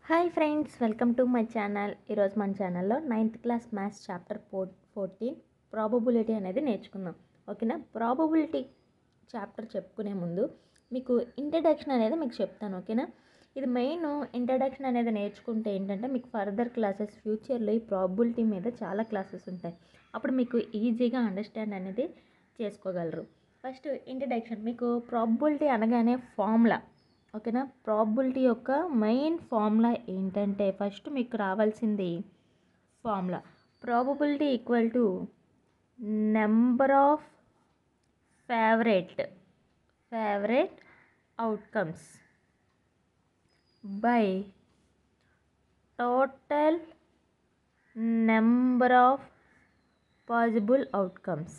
Hi friends welcome to my channel ఈరోజు మన ఛానల్లో ninth class maths chapter four fourteen probability అనేది నేర్చుకుందాం ఓకేనా ప్రాబబిలిటీ చాప్టర్ చెప్పుకునే ముందు మీకు ఇంట్రడక్షన్ అనేది మీకు చెప్తాను ఓకేనా ఇది మెయిన్ ఇంట్రడక్షన్ అనేది నేర్చుకుంటే ఏంటంటే మీకు ఫర్దర్ క్లాసెస్ ఫ్యూచర్లో ఈ ప్రాబిలిటీ మీద చాలా క్లాసెస్ ఉంటాయి అప్పుడు మీకు ఈజీగా అండర్స్టాండ్ అనేది చేసుకోగలరు ఫస్ట్ ఇంట్రడక్షన్ మీకు ప్రాబిలిటీ అనగానే ఫార్ములా ఓకేనా ప్రాబిలిటీ యొక్క మెయిన్ ఫార్ములా ఏంటంటే ఫస్ట్ మీకు రావాల్సింది formula probability equal to number of favourite favourite outcomes by total number of possible outcomes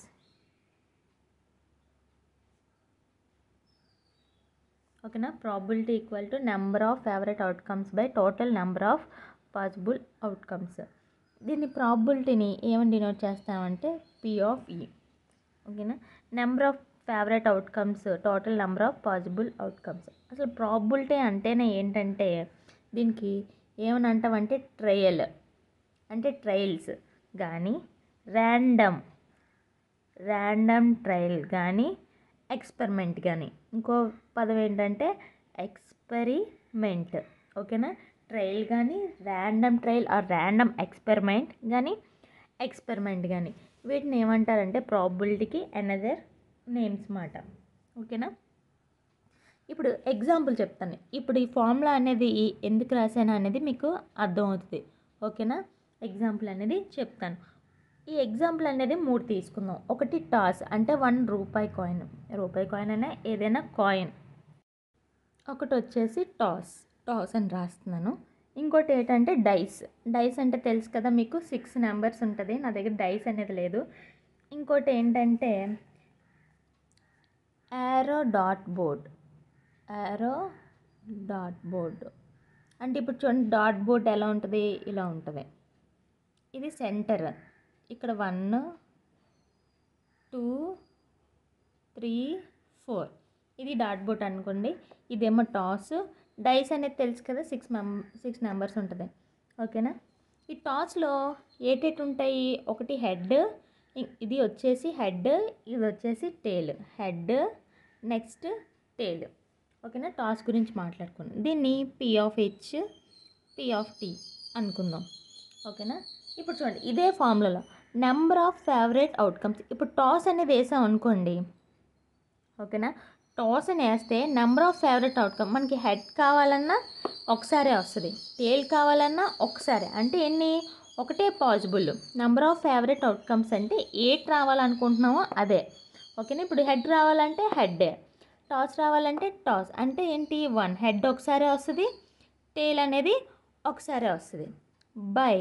ఓకేనా probability equal to number of favourite outcomes by total number of possible outcomes దీన్ని ప్రాబిలిటీని ఏమని denote చేస్తామంటే P of E ఓకేనా number of favourite outcomes total number of possible outcomes అసలు probability అంటేనే ఏంటంటే దీనికి ఏమని అంటామంటే ట్రయల్ అంటే ట్రయల్స్ కానీ ర్యాండమ్ ర్యాండమ్ ట్రయల్ కానీ ఎక్స్పెరిమెంట్ కానీ ఇంకో పదం ఏంటంటే ఎక్స్పెరిమెంట్ ఓకేనా ట్రయల్ కానీ random trial or random experiment కానీ ఎక్స్పెరిమెంట్ కానీ వీటిని ఏమంటారంటే ప్రాబిలిటీకి అనదర్ నేమ్స్ మాట ఓకేనా ఇప్పుడు ఎగ్జాంపుల్ చెప్తాను ఇప్పుడు ఈ ఫార్ములా అనేది ఎందుకు రాశాను అనేది మీకు అర్థమవుతుంది ఓకేనా ఎగ్జాంపుల్ అనేది చెప్తాను ఈ ఎగ్జాంపుల్ అనేది మూడు తీసుకుందాం ఒకటి టాస్ అంటే వన్ రూపాయి కాయిన్ రూపాయి కాయిన్ అనే ఏదైనా కాయిన్ ఒకటి వచ్చేసి టాస్ టాస్ అని రాస్తున్నాను ఇంకోటి ఏంటంటే డైస్ డైస్ అంటే తెలుసు కదా మీకు సిక్స్ నెంబర్స్ ఉంటుంది నా దగ్గర డైస్ అనేది లేదు ఇంకోటి ఏంటంటే arrow dot board arrow dot board అంటే ఇప్పుడు చూడండి డాట్ బోర్డ్ ఎలా ఉంటుంది ఇలా ఉంటుంది ఇది సెంటర్ ఇక్కడ వన్ టూ త్రీ ఫోర్ ఇది డాట్ బోట్ అనుకోండి ఇదేమో టాస్ డైస్ అనేది తెలుసు కదా సిక్స్ మెం సిక్స్ నెంబర్స్ ఉంటుంది ఓకేనా ఈ టాస్లో ఏటేటి ఉంటాయి ఒకటి హెడ్ ఇది వచ్చేసి హెడ్ ఇది వచ్చేసి టేల్ హెడ్ నెక్స్ట్ టేల్ ఓకేనా టాస్ గురించి మాట్లాడుకుందాం దీన్ని P of H P of T అనుకుందాం ఓకేనా ఇప్పుడు చూడండి ఇదే ఫార్ములాలో నెంబర్ ఆఫ్ ఫేవరెట్ అవుట్కమ్స్ ఇప్పుడు టాస్ అనేది వేసాం అనుకోండి ఓకేనా టాస్ అని వేస్తే నెంబర్ ఆఫ్ ఫేవరెట్ అవుట్కమ్ మనకి హెడ్ కావాలన్నా ఒకసారే వస్తుంది టేల్ కావాలన్నా ఒకసారి అంటే ఎన్ని ఒకటే possible number of favourite outcomes అంటే ఏట్ రావాలనుకుంటున్నామో అదే ఓకేనా ఇప్పుడు హెడ్ రావాలంటే హెడ్ టాస్ రావాలంటే టాస్ అంటే ఏంటి వన్ హెడ్ ఒకసారి వస్తుంది టేల్ అనేది ఒకసారి వస్తుంది బై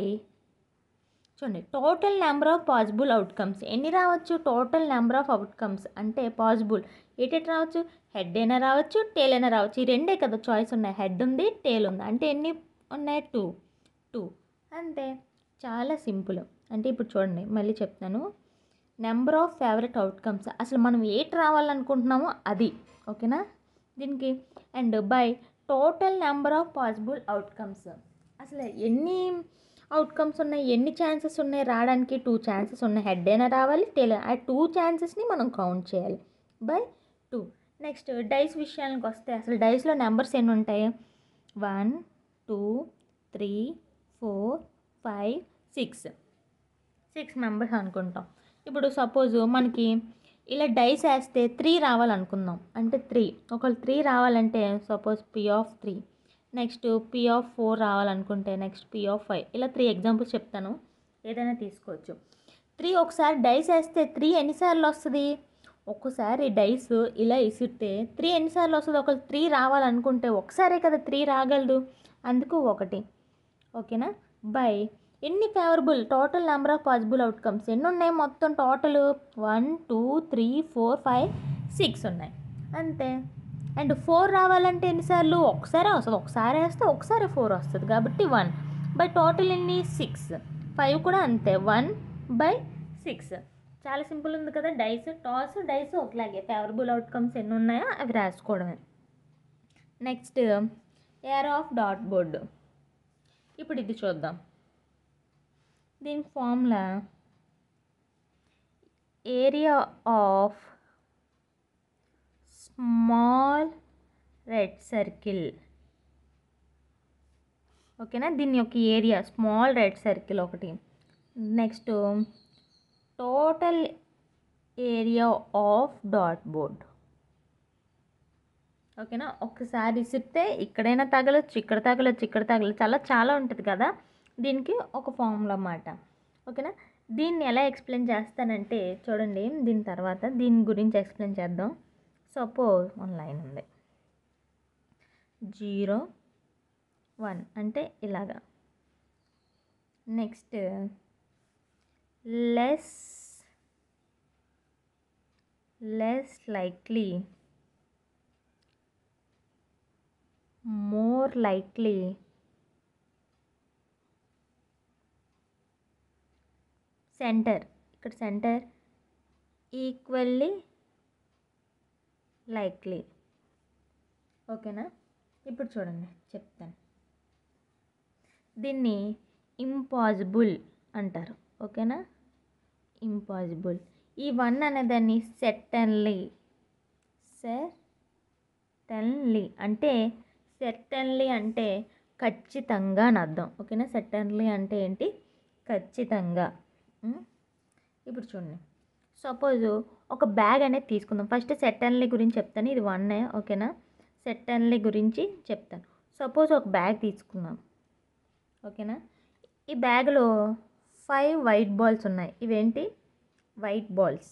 చూడండి total number of possible outcomes ఎన్ని రావచ్చు టోటల్ నెంబర్ ఆఫ్ అవుట్కమ్స్ అంటే పాసిబుల్ ఏటెట్ రావచ్చు హెడ్ అయినా రావచ్చు టేల్ అయినా రావచ్చు ఈ రెండే కదా చాయిస్ ఉన్నాయి హెడ్ ఉంది టేల్ ఉంది అంటే ఎన్ని ఉన్నాయి టూ టూ అంతే చాలా సింపుల్ అంటే ఇప్పుడు చూడండి మళ్ళీ చెప్తాను నెంబర్ ఆఫ్ ఫేవరెట్ అవుట్కమ్స్ అసలు మనం ఏటి రావాలనుకుంటున్నామో అది ఓకేనా దీనికి and by total number of possible outcomes అసలు ఎన్ని అవుట్కమ్స్ ఉన్నాయి ఎన్ని ఛాన్సెస్ ఉన్నాయి రావడానికి టూ ఛాన్సెస్ ఉన్నాయి హెడ్ అయినా రావాలి టేల్ ఆ టూ ఛాన్సెస్ని మనం కౌంట్ చేయాలి బై టూ నెక్స్ట్ డైస్ విషయానికి వస్తే అసలు డైస్లో నెంబర్స్ ఎన్ని ఉంటాయి one two three four five six six members అనుకుంటాం ఇప్పుడు సపోజ్ మనకి ఇలా డైస్ వేస్తే త్రీ రావాలనుకుందాం అంటే త్రీ ఒకవేళ త్రీ రావాలంటే suppose P of three next P of four రావాలనుకుంటే నెక్స్ట్ పి ఆఫ్ ఫైవ్ ఇలా త్రీ ఎగ్జాంపుల్స్ చెప్తాను ఏదైనా తీసుకోవచ్చు త్రీ ఒకసారి డైస్ వేస్తే త్రీ ఎన్నిసార్లు వస్తుంది ఒక్కసారి డైస్ ఇలా ఇసిరితే త్రీ ఎన్నిసార్లు వస్తుంది ఒకవేళ త్రీ రావాలనుకుంటే ఒకసారే కదా త్రీ రాగలదు అందుకు ఒకటి ఓకేనా బై ఎన్ని favourable total number of possible outcomes ఎన్ని ఉన్నాయి మొత్తం total one two three four five six ఉన్నాయి అంతే అండ్ ఫోర్ రావాలంటే ఎన్నిసార్లు ఒకసారి వస్తుంది ఒకసారి వేస్తే ఒకసారి ఫోర్ వస్తుంది కాబట్టి వన్ బై టోటల్ ఎన్ని సిక్స్ ఫైవ్ కూడా అంతే వన్ బై సిక్స్ చాలా సింపుల్ ఉంది కదా డైస్ టాస్ డైస్ ఒకలాగే ఫేవరబుల్ అవుట్కమ్స్ ఎన్ని ఉన్నాయో అవి రాసుకోవడమే నెక్స్ట్ ఎయిర్ ఆఫ్ డాట్ బోర్డు ఇప్పుడు ఇది చూద్దాం దీని formula area of small red circle ఓకేనా దీని యొక్క ఏరియా స్మాల్ రెడ్ సర్కిల్ ఒకటి నెక్స్ట్ టోటల్ ఏరియా ఆఫ్ డాట్ బోర్డ్ ఓకేనా ఒక్కసారి ఇసిరితే ఇక్కడైనా తగలొచ్చు ఇక్కడ తగలొచ్చు ఇక్కడ తగలొచ్చు అలా చాలా ఉంటుంది కదా దీనికి ఒక ఫార్ములా అన్నమాట ఓకేనా దీన్ని ఎలా ఎక్స్ప్లెయిన్ చేస్తానంటే చూడండి దీని తర్వాత దీని గురించి ఎక్స్ప్లెయిన్ చేద్దాం సపోజ్ వన్ లైన్ ఉంది జీరో వన్ అంటే ఇలాగా next less less likely more likely centre ఇక్కడ సెంటర్ ఈక్వల్లీ లైక్లీ ఓకేనా ఇప్పుడు చూడండి చెప్తాను దీన్ని ఇంపాసిబుల్ అంటారు ఓకేనా ఇంపాసిబుల్ ఈ వన్ అనేదాన్ని సెట్టన్లీ సెట్టన్లీ అంటే సెట్టన్లీ అంటే ఖచ్చితంగా అని అర్థం ఓకేనా సెట్టన్లీ అంటే ఏంటి ఖచ్చితంగా ఉం? ఇప్పుడు చూడండి సపోజ్ ఒక బ్యాగ్ అనేది తీసుకుందాం ఫస్ట్ సెట్టన్లీ గురించి చెప్తాను ఇది వన్ ఓకేనా సెట్టన్లీ గురించి చెప్తాను సపోజ్ ఒక బ్యాగ్ తీసుకుందాం ఓకేనా ఈ బ్యాగ్లో ఫైవ్ వైట్ బాల్స్ ఉన్నాయి ఇవేంటి వైట్ బాల్స్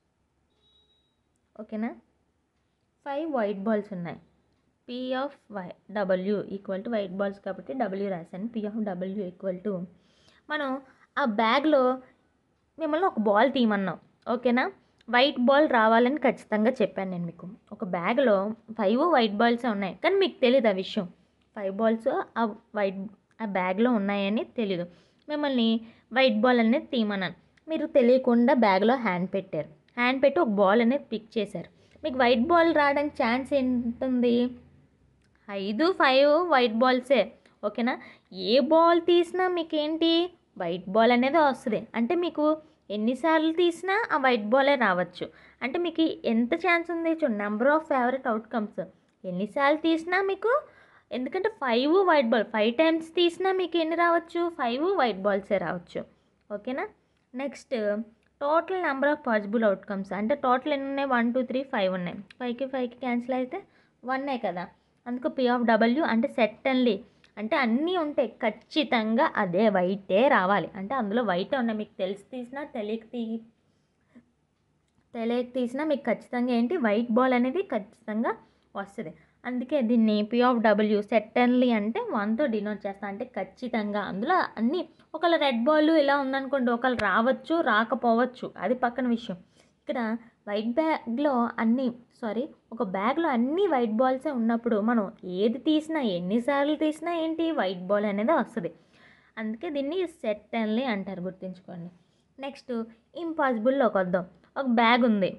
ఓకేనా ఫైవ్ వైట్ బాల్స్ ఉన్నాయి P of Y W equal to white balls కాబట్టి డబ్ల్యూ రాశాను P of W equal to మనం ఆ బ్యాగ్లో మిమ్మల్ని ఒక బాల్ తీయమన్నాం ఓకేనా వైట్ బాల్ రావాలని ఖచ్చితంగా చెప్పాను నేను మీకు ఒక బ్యాగ్లో ఫైవ్ వైట్ బాల్స్ ఉన్నాయి కానీ మీకు తెలియదు ఆ విషయం ఫైవ్ బాల్స్ ఆ వైట్ ఆ బ్యాగ్లో ఉన్నాయని తెలీదు మిమ్మల్ని వైట్ బాల్ అనేది తీయమన్నాను మీరు తెలియకుండా బ్యాగ్లో హ్యాండ్ పెట్టారు హ్యాండ్ పెట్టి ఒక బాల్ అనేది పిక్ చేశారు మీకు వైట్ బాల్ రావడానికి ఛాన్స్ ఏంటుంది ఐదు ఫైవ్ వైట్ బాల్సే ఓకేనా ఏ బాల్ తీసినా మీకు ఏంటి వైట్ బాల్ అనేది వస్తుంది అంటే మీకు ఎన్నిసార్లు తీసినా ఆ వైట్ బాలే రావచ్చు అంటే మీకు ఎంత ఛాన్స్ ఉంది చూడండి నెంబర్ ఆఫ్ ఫేవరెట్ అవుట్కమ్స్ ఎన్నిసార్లు తీసినా మీకు ఎందుకంటే five white ball five times తీసినా మీకు ఎన్ని రావచ్చు ఫైవ్ వైట్ బాల్సే రావచ్చు ఓకేనా next total number of possible outcomes అంటే టోటల్ ఎన్ని ఉన్నాయి వన్ టూ త్రీ ఫైవ్ ఉన్నాయి ఫైవ్కి ఫైవ్కి క్యాన్సిల్ అయితే వన్నే కదా అందుకు పి ఆఫ్ డబ్ల్యూ అంటే సెట్ అన్లీ అంటే అన్నీ ఉంటాయి ఖచ్చితంగా అదే వైటే రావాలి అంటే అందులో వైటే ఉన్నాయి మీకు తెలిసి తీసినా తెలియక తీ తెలియక తీసినా మీకు ఖచ్చితంగా ఏంటి వైట్ బాల్ అనేది ఖచ్చితంగా వస్తుంది అందుకే దీన్ని పి ఆఫ్ డబ్ల్యూ సెట్టన్లీ అంటే వన్తో డినోట్ చేస్తా అంటే ఖచ్చితంగా అందులో అన్నీ ఒకవేళ రెడ్ బాల్ ఇలా ఉందనుకోండి ఒకవేళ రావచ్చు రాకపోవచ్చు అది పక్కన విషయం ఇక్కడ వైట్ బ్యాగ్లో అన్నీ సారీ ఒక బ్యాగ్లో అన్ని వైట్ బాల్సే ఉన్నప్పుడు మనం ఏది తీసినా ఎన్నిసార్లు తీసినా ఏంటి వైట్ బాల్ అనేది వస్తుంది అందుకే దీన్ని సెట్టన్లీ అంటారు గుర్తుంచుకోండి నెక్స్ట్ ఇంపాసిబుల్లోకి వద్దాం ఒక బ్యాగ్ ఉంది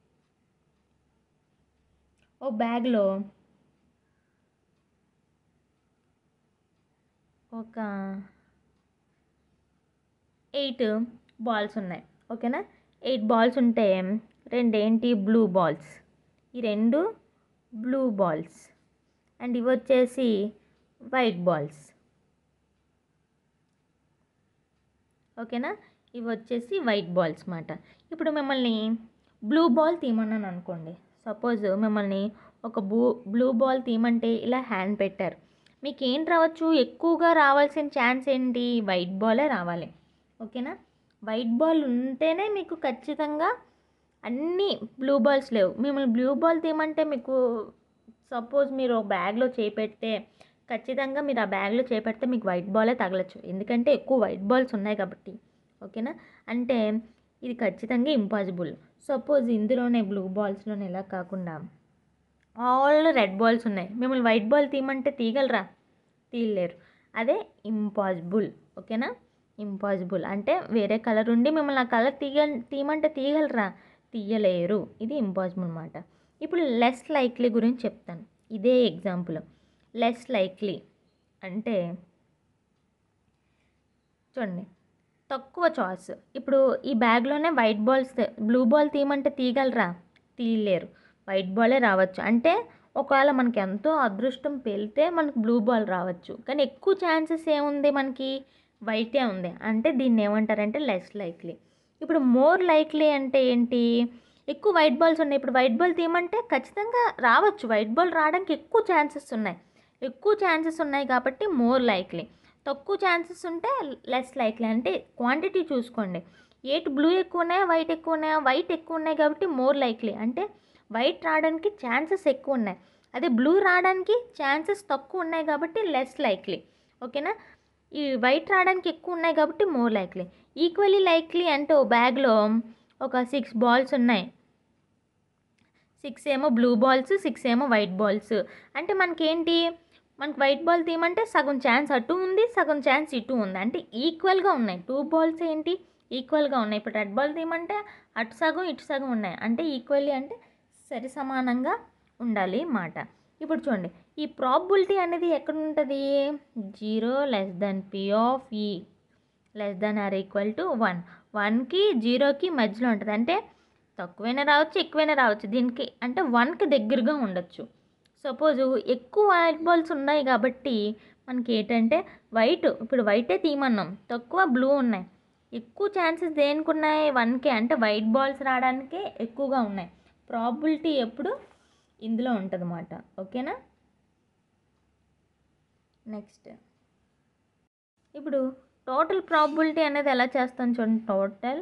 ఒక బ్యాగ్లో ఒక ఎయిట్ బాల్స్ ఉన్నాయి ఓకేనా ఎయిట్ బాల్స్ ఉంటే రెండు ఏంటి బ్లూ బాల్స్ ఈ రెండు బ్లూ బాల్స్ అండ్ ఇవి వచ్చేసి వైట్ బాల్స్ ఓకేనా ఇవి వచ్చేసి వైట్ బాల్స్ మాట ఇప్పుడు మిమ్మల్ని బ్లూ బాల్ తీయమన్నాను అనుకోండి సపోజ్ మిమ్మల్ని ఒక బ్లూ బ్లూ బాల్ తీయమంటే ఇలా హ్యాండ్ పెట్టారు మీకు ఏం రావచ్చు ఎక్కువగా రావాల్సిన ఛాన్స్ ఏంటి వైట్ బాలే రావాలి ఓకేనా వైట్ బాల్ ఉంటేనే మీకు ఖచ్చితంగా అన్నీ బ్లూ బాల్స్ లేవు మిమ్మల్ని బ్లూ బాల్ తీయమంటే మీకు సపోజ్ మీరు ఒక బ్యాగ్లో చేపెడితే ఖచ్చితంగా మీరు ఆ బ్యాగ్లో చేపెడితే మీకు వైట్ బాలే తగలచ్చు ఎందుకంటే ఎక్కువ వైట్ బాల్స్ ఉన్నాయి కాబట్టి ఓకేనా అంటే ఇది ఖచ్చితంగా ఇంపాసిబుల్ సపోజ్ ఇందులోనే బ్లూ బాల్స్లోనే ఇలా కాకుండా ఆల్ రెడ్ బాల్స్ ఉన్నాయి మిమ్మల్ని వైట్ బాల్ తీయమంటే తీయగలరా తీయలేరు అదే ఇంపాసిబుల్ ఓకేనా ఇంపాసిబుల్ అంటే వేరే కలర్ ఉండి మిమ్మల్ని ఆ కలర్ తీయ తీయమంటే తీయగలరా తీయలేరు ఇది ఇంపాసిబుల్ అనమాట ఇప్పుడు లెస్ లైక్లీ గురించి చెప్తాను ఇదే ఎగ్జాంపుల్ లెస్ లైక్లీ అంటే చూడండి తక్కువ చాయిస్ ఇప్పుడు ఈ బ్యాగ్లోనే వైట్ బాల్స్ బ్లూ బాల్ తీయమంటే తీయగలరా తీయలేరు వైట్ బాలే రావచ్చు అంటే ఒకవేళ మనకి ఎంతో అదృష్టం పెళ్తే మనకు బ్లూ బాల్ రావచ్చు కానీ ఎక్కువ ఛాన్సెస్ ఏముంది మనకి వైటే ఉంది అంటే దీన్ని ఏమంటారంటే లెస్ లైక్లీ ఇప్పుడు మోర్ లైక్లీ అంటే ఏంటి ఎక్కువ వైట్ బాల్స్ ఉన్నాయి ఇప్పుడు వైట్ బాల్ తీయమంటే ఖచ్చితంగా రావచ్చు వైట్ బాల్ రావడానికి ఎక్కువ ఛాన్సెస్ ఉన్నాయి ఎక్కువ ఛాన్సెస్ ఉన్నాయి కాబట్టి మోర్ లైక్లీ తక్కువ ఛాన్సెస్ ఉంటే లెస్ లైక్లీ అంటే క్వాంటిటీ చూసుకోండి ఏటి బ్లూ ఎక్కువ ఉన్నాయా వైట్ ఎక్కువ ఉన్నాయా వైట్ ఎక్కువ ఉన్నాయి కాబట్టి మోర్ లైక్లీ అంటే వైట్ రావడానికి ఛాన్సెస్ ఎక్కువ ఉన్నాయి అదే బ్లూ రావడానికి ఛాన్సెస్ తక్కువ ఉన్నాయి కాబట్టి లెస్ లైక్లీ ఓకేనా ఈ వైట్ రావడానికి ఎక్కువ ఉన్నాయి కాబట్టి మోర్ లైక్లీ ఈక్వల్లీ లైక్లీ అంటే ఓ బ్యాగ్లో ఒక సిక్స్ బాల్స్ ఉన్నాయి సిక్స్ ఏమో బ్లూ బాల్స్ సిక్స్ ఏమో వైట్ బాల్స్ అంటే మనకేంటి మనకి వైట్ బాల్ తీయమంటే సగం ఛాన్స్ అటు ఉంది సగం ఛాన్స్ ఇటు ఉంది అంటే ఈక్వల్గా ఉన్నాయి టూ బాల్స్ ఏంటి ఈక్వల్గా ఉన్నాయి ఇప్పుడు రెడ్ బాల్ తీయమంటే అటు సగం ఇటు సగం ఉన్నాయి అంటే ఈక్వల్లీ అంటే సరి సమానంగా ఉండాలి మాట ఇప్పుడు చూడండి ఈ ప్రాబిలిటీ అనేది ఎక్కడ ఉంటుంది zero less than P of E less than or equal to one వన్కి జీరోకి మధ్యలో ఉంటుంది అంటే తక్కువైనా రావచ్చు ఎక్కువైనా రావచ్చు దీనికి అంటే వన్కి దగ్గరగా ఉండొచ్చు సపోజు ఎక్కువ వైట్ బాల్స్ ఉన్నాయి కాబట్టి మనకి ఏంటంటే వైట్ ఇప్పుడు వైటే తీయమన్నాం తక్కువ బ్లూ ఉన్నాయి ఎక్కువ ఛాన్సెస్ దేనికి ఉన్నాయి వన్కే అంటే వైట్ బాల్స్ రావడానికే ఎక్కువగా ఉన్నాయి ప్రాబిలిటీ ఎప్పుడు ఇందులో ఉంటుంది అన్నమాట ఓకేనా నెక్స్ట్ ఇప్పుడు టోటల్ ప్రాబిలిటీ అనేది ఎలా చేస్తాం చూడండి టోటల్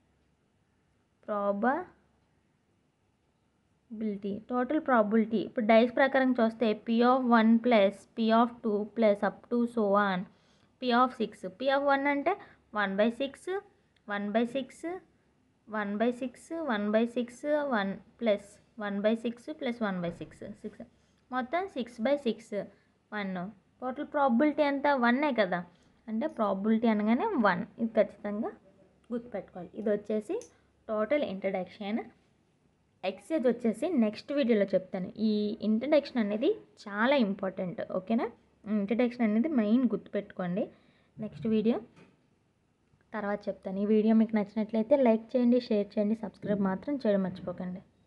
ప్రాబిలిటీ టోటల్ ప్రాబిలిటీ ఇప్పుడు డైస్ ప్రకారం చూస్తే P of one plus P of two plus up to so on P of six P of one అంటే one by six one by six one by six one by six one plus one by six plus one by six six మొత్తం six by six one total probability ఎంత వన్నే కదా అంటే probability అనగానే one ఇది ఖచ్చితంగా గుర్తుపెట్టుకోవాలి ఇది వచ్చేసి టోటల్ ఇంట్రడక్షన్ ఎక్సైజ్ వచ్చేసి నెక్స్ట్ వీడియోలో చెప్తాను ఈ ఇంట్రడక్షన్ అనేది చాలా ఇంపార్టెంట్ ఓకేనా ఇంట్రడక్షన్ అనేది మెయిన్ గుర్తుపెట్టుకోండి నెక్స్ట్ వీడియో తర్వాత చెప్తాను ఈ వీడియో మీకు నచ్చినట్లయితే లైక్ చేయండి షేర్ చేయండి సబ్స్క్రైబ్ మాత్రం చేయడం మర్చిపోకండి